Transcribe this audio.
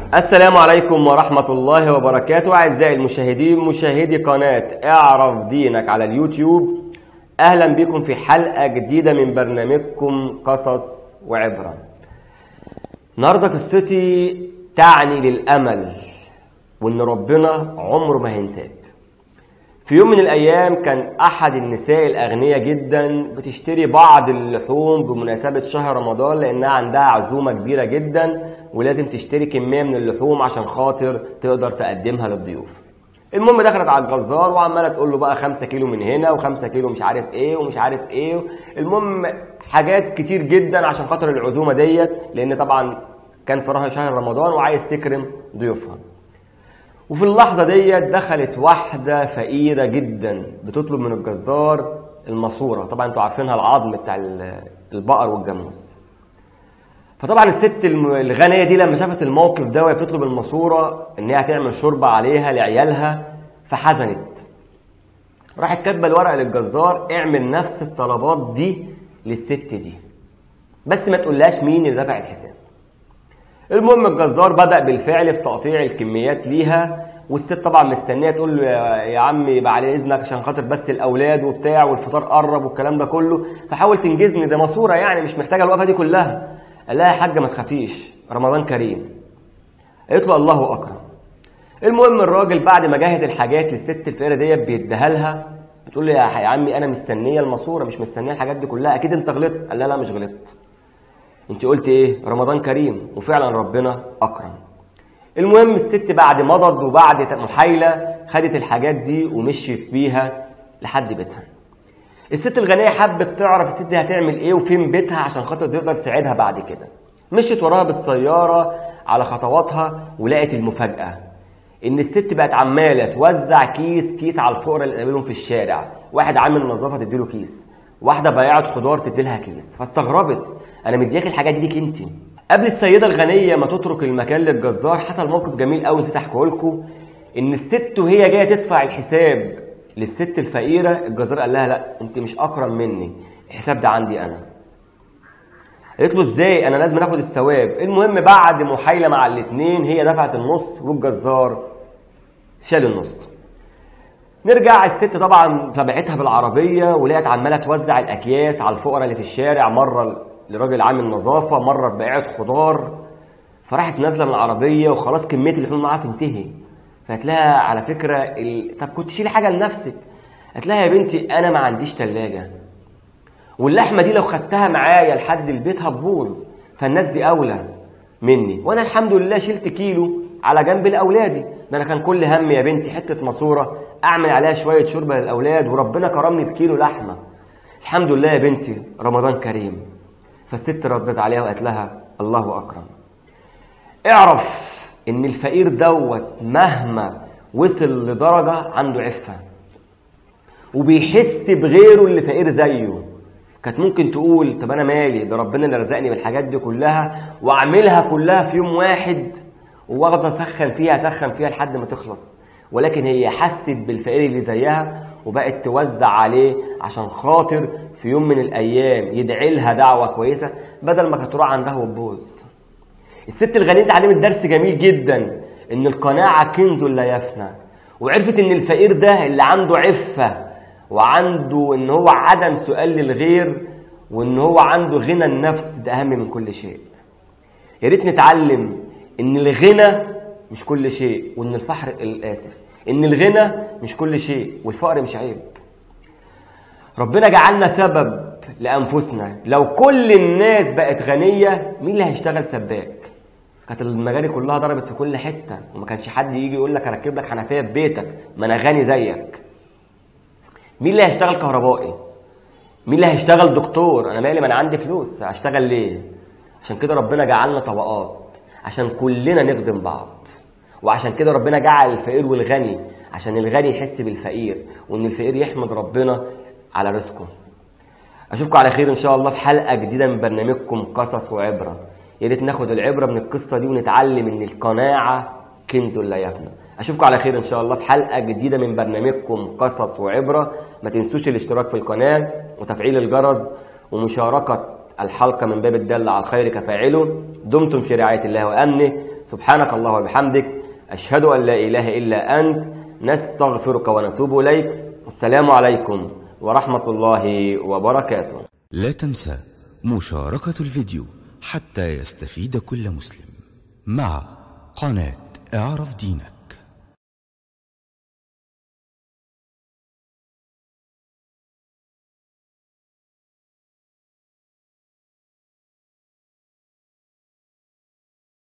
السلام عليكم ورحمة الله وبركاته أعزائي المشاهدين مشاهدي قناة اعرف دينك على اليوتيوب أهلا بكم في حلقة جديدة من برنامجكم قصص وعبرة النهاردة قصتي تعني للأمل وإن ربنا عمره ما هينساك في يوم من الأيام كان أحد النساء الأغنياء جدا بتشتري بعض اللحوم بمناسبة شهر رمضان لأنها عندها عزومة كبيرة جدا ولازم تشتري كمية من اللحوم عشان خاطر تقدر تقدمها للضيوف المهم دخلت على الجزار وعمالة تقول له بقى 5 كيلو من هنا و5 كيلو مش عارف ايه ومش عارف ايه المهم حاجات كتير جدا عشان خاطر العزومة ديت لأن طبعا كان في شهر رمضان وعايز تكرم ضيوفها وفي اللحظة ديت دخلت واحدة فقيرة جدا بتطلب من الجزار الماسورة طبعا انتوا عارفينها العظم بتاع البقر والجاموس فطبعا الست الغنية دي لما شافت الموقف ده وهي بتطلب الماسورة ان هي هتعمل شوربة عليها لعيالها فحزنت راحت كاتبة الورقة للجزار اعمل نفس الطلبات دي للست دي بس ما تقولهاش مين اللي دفع الحساب المهم الجزار بدأ بالفعل في تقطيع الكميات ليها والست طبعا مستنيه تقول له يا عم يبقى على اذنك عشان خاطر بس الاولاد وبتاع والفطار قرب والكلام ده كله فحاول تنجزني ده ماسوره يعني مش محتاجه الوقفه دي كلها قال لها يا حاجه ما تخافيش رمضان كريم قالت له الله اكرم المهم الراجل بعد ما جهز الحاجات للست الفقيره ديت بيديها لها بتقول له يا عمي انا مستنيه الماسوره مش مستنيه الحاجات دي كلها اكيد انت غلطت قال لها لا مش غلطت انت قلت ايه رمضان كريم وفعلا ربنا اكرم المهم الست بعد مضض وبعد محايله خدت الحاجات دي ومشيت بيها لحد بيتها الست الغنيه حبت تعرف الست دي هتعمل ايه وفين بيتها عشان خاطر تقدر تساعدها بعد كده مشيت وراها بالسياره على خطواتها ولقت المفاجاه ان الست بقت عماله توزع كيس كيس على الفقراء اللي قابلهم في الشارع واحد عامل نظافه تديله كيس واحده بياعه خضار تديلها كيس فاستغربت انا مدياك الحاجات دي ليك انت قبل السيده الغنيه ما تترك المكان للجزار حصل موقف جميل قوي نسيت احكيه لكم ان الست وهي جايه تدفع الحساب للست الفقيره الجزار قال لها لا انت مش اكرم مني الحساب ده عندي انا قالت له ازاي انا لازم اخد الثواب المهم بعد محايله مع الاثنين هي دفعت النص والجزار شال النص نرجع الست طبعا تبعتها بالعربيه ولقت عماله توزع الاكياس على الفقراء اللي في الشارع مره لراجل عامل نظافه مره بقاعد خضار فراحت نازله من العربيه وخلاص كميه اللحوم معاها تنتهي فقالت لها على فكره ال... طب كنت شيلي حاجه لنفسك قالت لها يا بنتي انا ما عنديش ثلاجه واللحمه دي لو خدتها معايا لحد البيت هتبوظ فالناس دي اولى مني وانا الحمد لله شلت كيلو على جنب لاولادي ده انا كان كل هم يا بنتي حته ماسوره اعمل عليها شويه شوربه للاولاد وربنا كرمني بكيلو لحمه الحمد لله يا بنتي رمضان كريم فالست ردت عليها وقالت لها الله اكرم اعرف ان الفقير دوت مهما وصل لدرجه عنده عفه وبيحس بغيره اللي فقير زيه كانت ممكن تقول طب انا مالي ده ربنا اللي رزقني بالحاجات دي كلها واعملها كلها في يوم واحد واخد اسخن فيها اسخن فيها لحد ما تخلص ولكن هي حست بالفقير اللي زيها وبقت توزع عليه عشان خاطر في يوم من الايام يدعي لها دعوه كويسه بدل ما كانت تروح عندها وتبوظ الست الغنيه اتعلمت درس جميل جدا ان القناعه كنز لا يفنى وعرفت ان الفقير ده اللي عنده عفه وعنده ان هو عدم سؤال للغير وان هو عنده غنى النفس ده اهم من كل شيء يا ريت نتعلم ان الغنى مش كل شيء وان الفحر الاسف ان الغنى مش كل شيء والفقر مش عيب ربنا جعلنا سبب لانفسنا لو كل الناس بقت غنيه مين اللي هيشتغل سباك كانت المجاري كلها ضربت في كل حته وما كانش حد يجي يقول لك اركب لك حنفيه في بيتك ما انا غني زيك مين اللي هيشتغل كهربائي مين اللي هيشتغل دكتور انا مالي ما انا عندي فلوس هشتغل ليه عشان كده ربنا جعلنا طبقات عشان كلنا نخدم بعض وعشان كده ربنا جعل الفقير والغني عشان الغني يحس بالفقير وان الفقير يحمد ربنا على رزقه اشوفكم على خير ان شاء الله في حلقه جديده من برنامجكم قصص وعبره يا ريت ناخد العبره من القصه دي ونتعلم ان القناعه كنز لا يفنى اشوفكم على خير ان شاء الله في حلقه جديده من برنامجكم قصص وعبره ما تنسوش الاشتراك في القناه وتفعيل الجرس ومشاركه الحلقه من باب الدل على الخير كفاعله دمتم في رعايه الله وامنه سبحانك الله وبحمدك أشهد أن لا إله إلا أنت نستغفرك ونتوب إليك السلام عليكم ورحمة الله وبركاته لا تنسى مشاركة الفيديو حتى يستفيد كل مسلم مع قناة اعرف دينك